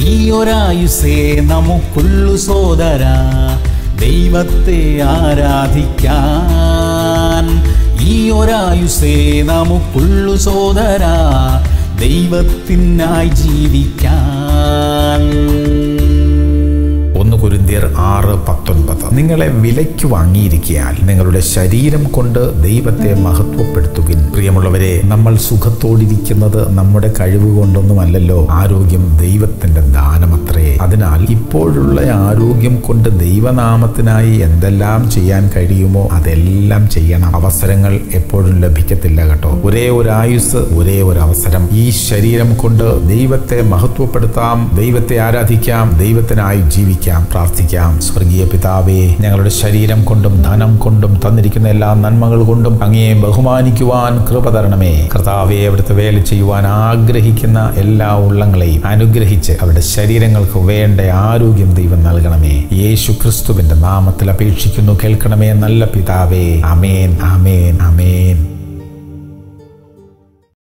ഈ ഒരായുസേ നമുക്കുള്ളു സോദര ദൈവത്തെ ആരാധിക്കാൻ ഈ ഒരായുസേ നമുക്കുള്ളു സോദര ദൈവത്തിനായി ജീവിക്കാൻ ഒന്ന് കുരിന്തിയർ ആറ് പത്തൊൻപത് നിങ്ങളെ വിലയ്ക്ക് വാങ്ങിയിരിക്കയാൽ നിങ്ങളുടെ ശരീരം കൊണ്ട് ദൈവത്തെ മഹത്വപ്പെടുത്തുകിൻ പ്രിയമുള്ളവരെ നമ്മൾ സുഖത്തോടിരിക്കുന്നത് നമ്മുടെ കഴിവ് കൊണ്ടൊന്നുമല്ലല്ലോ ആരോഗ്യം ദൈവത്തിന്റെ ദാനമത്രേ അതിനാൽ ഇപ്പോഴുള്ള ആരോഗ്യം കൊണ്ട് ദൈവനാമത്തിനായി എന്തെല്ലാം ചെയ്യാൻ കഴിയുമോ അതെല്ലാം ചെയ്യണം അവസരങ്ങൾ എപ്പോഴും ലഭിക്കത്തില്ല കേട്ടോ ഒരേ ഒരു ആയുസ് ഒരേ ഒരു അവസരം ഈ ശരീരം കൊണ്ട് ദൈവത്തെ മഹത്വപ്പെടുത്താം ദൈവത്തെ ആരാധിക്കാം ദൈവത്തിനായി ജീവിക്കാം പ്രാർത്ഥിക്കാം സ്വർഗീയ പിതാവേ ഞങ്ങളുടെ ശരീരം കൊണ്ടും ധനം കൊണ്ടും തന്നിരിക്കുന്ന എല്ലാ നന്മകൾ കൊണ്ടും അങ്ങയെ ബഹുമാനിക്കുവാൻ കൃപ തരണമേ കർത്താവെ അവിടുത്തെ വേല ചെയ്യുവാൻ ആഗ്രഹിക്കുന്ന എല്ലാ ഉള്ളങ്ങളെയും അനുഗ്രഹിച്ച് അവരുടെ ശരീരങ്ങൾക്ക് വേണ്ട ആരോഗ്യം ദൈവം നൽകണമേ യേശു ക്രിസ്തുവിന്റെ നാമത്തിൽ അപേക്ഷിക്കുന്നു കേൾക്കണമേ നല്ല പിതാവേ അമേൻ അമേൻ അമേൻ